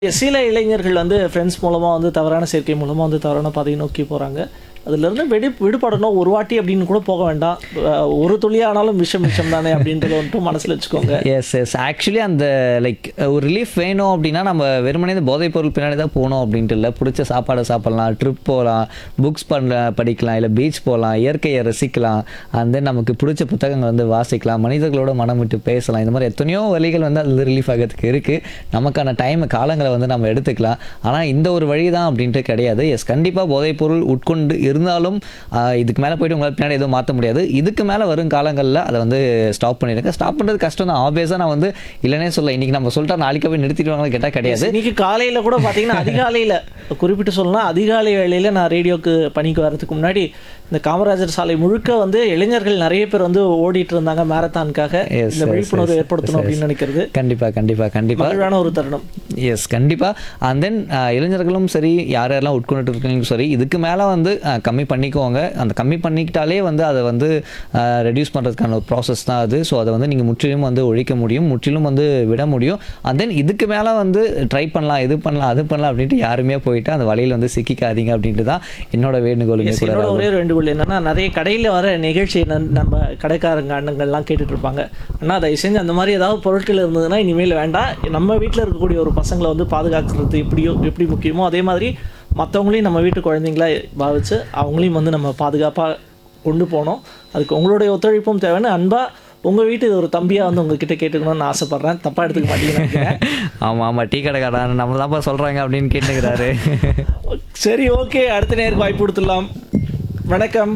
சில இளைஞர்கள் வந்து ஃப்ரெண்ட்ஸ் மூலமாக வந்து தவறான சேர்க்கை மூலமாக வந்து தவறான பாதையை நோக்கி போகிறாங்க அதுலேருந்து வெடி விடுபடணும் ஒரு வாட்டி அப்படின்னு கூட போக வேண்டாம் அஹ் ஒரு துளியானாலும் விஷம் விஷம் தானே அப்படின்றத வந்துட்டு மனசில் வச்சுக்கோங்க எஸ் எஸ் ஆக்சுவலி அந்த லைக் ஒரு ரிலீஃப் வேணும் அப்படின்னா நம்ம வெறுமனே இந்த போதைப் பொருள் பின்னாடி தான் போகணும் அப்படின்ட்டு இல்லை பிடிச்ச சாப்பாடை சாப்பிடலாம் ட்ரிப் போகலாம் புக்ஸ் பண்ண படிக்கலாம் இல்லை பீச் போகலாம் இயற்கையை ரசிக்கலாம் அண்ட் தென் நமக்கு பிடிச்ச புத்தகங்கள் வந்து வாசிக்கலாம் மனிதர்களோட மனம் விட்டு பேசலாம் இந்த மாதிரி எத்தனையோ வழிகள் வந்து அதில் ரிலீஃப் ஆகிறதுக்கு இருக்குது நமக்கான டைம் காலங்களை வந்து நம்ம எடுத்துக்கலாம் ஆனால் இந்த ஒரு வழி தான் அப்படின்ட்டு கிடையாது எஸ் கண்டிப்பாக போதைப் பொருள் உட்கொண்டு இருந்தாலும் ஆஹ், இதுக்கு மேலே போயிட்டு உங்களால் பின்னாடி எதுவும் மாற்ற முடியாது இதுக்கு மேலே வரும் காலங்களில் அதை வந்து ஸ்டாப் பண்ணிடுங்க ஸ்டாப் பண்ணுறது கஷ்டம் தான் ஆப்வியஸாக நான் வந்து இல்லைனே சொல்ல இன்னைக்கு நம்ம சொல்லிட்டா நாளைக்கு போய் நிறுத்திடுவாங்களா கேட்டால் கிடையாது இன்னைக்கு காலையில் கூட பார்த்தீங்கன்னா அதிகாலையில் குறிப்பிட்டு சொல்லலாம் அதிகாலை வேளையில் நான் ரேடியோக்கு பணிக்கு வர்றதுக்கு முன்னாடி இந்த காமராஜர் சாலை முழுக்க வந்து இளைஞர்கள் நிறைய பேர் வந்து ஓடிட்டு இருந்தாங்க மேரத்தானுக்காக Yes, இந்த yes, விழிப்புணர்வு yes, ஏற்படுத்தணும் yes, அப்படின்னு நினைக்கிறது கண்டிப்பாக கண்டிப்பாக கண்டிப்பாக மகிழ்வான ஒரு தருணம் எஸ் கண்டிப்பாக அண்ட் தென் இளைஞர்களும் சரி யார் யாரெல்லாம் உட்கொண்டுட்டு இருக்கீங்களும் சரி இதுக்கு மேலே வந்து அஹ், கம்மி பண்ணிக்கோங்க அந்த கம்மி பண்ணிக்கிட்டாலே வந்து அதை வந்து ரெடியூஸ் பண்ணுறதுக்கான ஒரு ப்ராசஸ் தான் அது ஸோ அதை வந்து நீங்கள் முற்றிலும் வந்து ஒழிக்க முடியும் முற்றிலும் வந்து விட முடியும் அண்ட் தென் இதுக்கு மேலே வந்து ட்ரை பண்ணலாம் இது பண்ணலாம் அது பண்ணலாம் அப்படின்ட்டு யாருமே போயிட்டு அந்த வழியில் வந்து சிக்கிக்காதீங்க அப்படின்ட்டு தான் என்னோட வேண்டுகோளுமே Yes, கூட என்னோட ஒரே ஒரு வேண்டுகோள் என்னன்னா நிறைய கடையில் வர நிகழ்ச்சி நன்- நம்ம கடைக்காரங்க அண்ணங்கள்லாம் கேட்டுட்டு இருப்பாங்க அண்ணா தயவு செஞ்சு அந்த மாதிரி ஏதாவது பொருட்கள் இருந்ததுன்னா இனிமேல் வேண்டாம் நம்ம வீட்டில் இருக்கக்கூடிய ஒரு பசங்களை வந்து பாதுகாக்கிறது எப்படியோ எப்படி முக்கியமோ அதே மாதிரி மற்றவங்களையும் நம்ம வீட்டு குழந்தைங்களா பாவிச்சு அவங்களையும் வந்து நம்ம பாதுகாப்பாக கொண்டு போனோம் அதுக்கு உங்களுடைய ஒத்துழைப்பும் தேவைன்னு அன்பா உங்கள் வீட்டு ஒரு தம்பியாக வந்து உங்ககிட்ட கேட்டுக்கணும்னு நான் ஆசைப்பட்றேன் தப்பாக எடுத்துக்க மாட்டீங்க ஆமாம் ஆமாம் டீ கடைக்காரன் நம்ம தான்ப்பா சொல்கிறாங்க அப்படின்னு கேட்டுக்கிறாரு சரி ஓகே அடுத்த நேருக்கு வாய்ப்பு கொடுத்துடலாம் வணக்கம்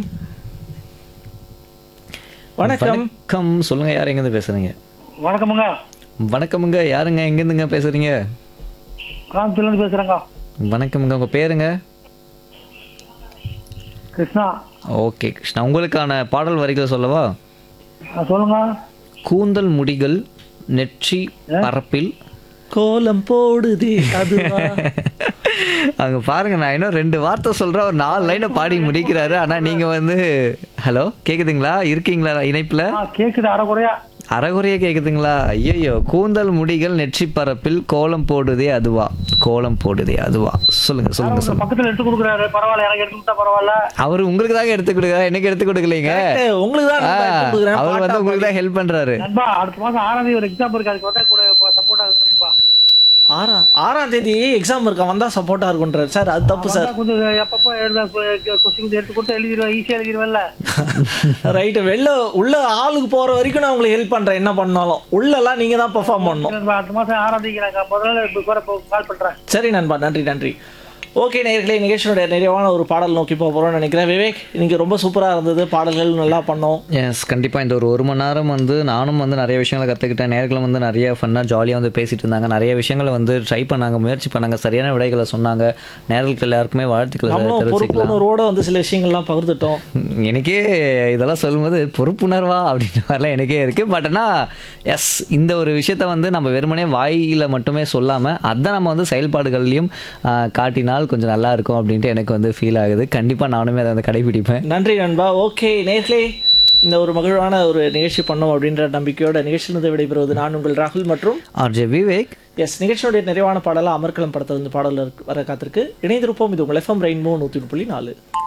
வணக்கம் வணக்கம் சொல்லுங்கள் யார் எங்கேருந்து பேசுகிறீங்க வணக்கமுங்க வணக்கமுங்க யாருங்க எங்கேருந்துங்க பேசுகிறீங்க காஞ்சிலேருந்து பேசுகிறேங்க வணக்கம்ங்க உங்கள் பேருங்க கிருஷ்ணா ஓகே கிருஷ்ணா உங்களுக்கான பாடல் வரிகளை சொல்லவா ஆ, சொல்லுங்க கூந்தல் முடிகள் நெற்றி பரப்பில் கோலம் போடுதே அதுவா அங்க பாருங்க நான் இன்னும் ரெண்டு வார்த்தை சொல்றேன் ஒரு நாலு லைனை பாடி முடிக்கிறாரு ஆனா நீங்க வந்து ஹலோ கேக்குதுங்களா இருக்கீங்களா இணைப்புல ஆ கேட்குது அரைக்குறையா அறகுறையா கேக்குதுங்களா ஐயோ கூந்தல் முடிகள் நெற்றி பரப்பில் கோலம் போடுதே அதுவா கோலம் போடுதே அதுவா சொல்லுங்க சொல்லுங்க சொல்லுங்க பக்கத்தில் எடுத்து கொடுக்குறாரு பரவாயில்ல எனக்கு எடுத்து கொடுத்தா பரவாயில்ல அவர் உங்களுக்கு தாங்க எடுத்து கொடுக்குறாரு எனக்கு எடுத்து கொடுக்கலைங்க ஏய், உங்களுக்கு தான் நான் எடுத்து கொடுக்குறேன். அவர் வந்து பாட்டா உங்களுக்கு தான் ஹெல்ப் பண்றாரு நண்பா அடுத்த மாதம் ஆறாம் தேதி ஒரு எக்ஸாம் இருக்கு அதுக்கு வந்தா கூட சப்போர்ட்டாக இருக்கும்பா ஆறாம் ஆறாம் தேதி எக்ஸாம் இருக்கா வந்தா சப்போர்ட்டா இருக்குன்றார் சார் அது தப்பு சார் கொஞ்சம் எப்பப்போ எழுத கொஸ்டின் எடுத்து கொடுத்து எழுதிடுவேன் ஈஸியாக எழுதிடுவேன்ல ரைட்டு வெளில உள்ள ஆளுக்கு போற வரைக்கும் நான் உங்களுக்கு ஹெல்ப் பண்றேன் என்ன பண்ணாலும் உள்ளெல்லாம் நீங்க தான் பெர்ஃபார்ம் பண்ணணும் நண்பா, அடுத்த மாதம் ஆறாம் தேதி நான் முதல்ல இப்போ கால் பண்ணுறேன் சரி நண்பா நன்றி நன்றி ஓகே நேர்களே நிகழ்ச்சியோட நிறைவான ஒரு பாடல் நோக்கி போக போகிறோம்னு நினைக்கிறேன் விவேக் இன்னைக்கு ரொம்ப சூப்பராக இருந்தது பாடல்கள் நல்லா பண்ணோம் எஸ் கண்டிப்பாக இந்த ஒரு ஒரு மணி நேரம் வந்து நானும் வந்து நிறைய விஷயங்களை கற்றுக்கிட்டேன் நேர்களும் வந்து நிறைய ஃபன்னாக ஜாலியாக வந்து பேசிட்டு இருந்தாங்க நிறைய விஷயங்களை வந்து ட்ரை பண்ணாங்க முயற்சி பண்ணாங்க சரியான விடைகளை சொன்னாங்க நேர்களுக்கு எல்லாருக்குமே வாழ்த்துக்களை நம்மளும் தெரிவிச்சுக்கலாம் பொறுப்புணர்வோட வந்து சில விஷயங்கள்லாம் பகிர்ந்துட்டோம் எனக்கே இதெல்லாம் சொல்லும்போது பொறுப்புணர்வா அப்படின்ற மாதிரிலாம் எனக்கே இருக்குது பட் ஆனால் எஸ் இந்த ஒரு விஷயத்த வந்து நம்ம வெறுமனே வாயில மட்டுமே சொல்லாமல் அதை நம்ம வந்து செயல்பாடுகள்லையும் ஆஹ், காட்டினால் கொஞ்சம் நல்லா இருக்கும் அப்படின்ட்டு எனக்கு வந்து ஃபீல் ஆகுது கண்டிப்பாக நானுமே அதை வந்து கடைபிடிப்பேன் நன்றி நண்பா ஓகே நேர்களே இந்த ஒரு மகிழ்வான ஒரு நிகழ்ச்சி பண்ணோம் அப்படின்ற நம்பிக்கையோட நிகழ்ச்சியிலிருந்து விடைபெறுவது நான் உங்கள் ராகுல் மற்றும் ஆர்ஜே விவேக் எஸ் நிகழ்ச்சியோடைய நிறைவான பாடலாக அமர்கலம் படத்தை வந்து பாடல் வர காத்திருக்கு இணைந்திருப்போம் இது உங்கள் எஃப்எம் ரெயின்போ நூற்றி புள்ளி நாலு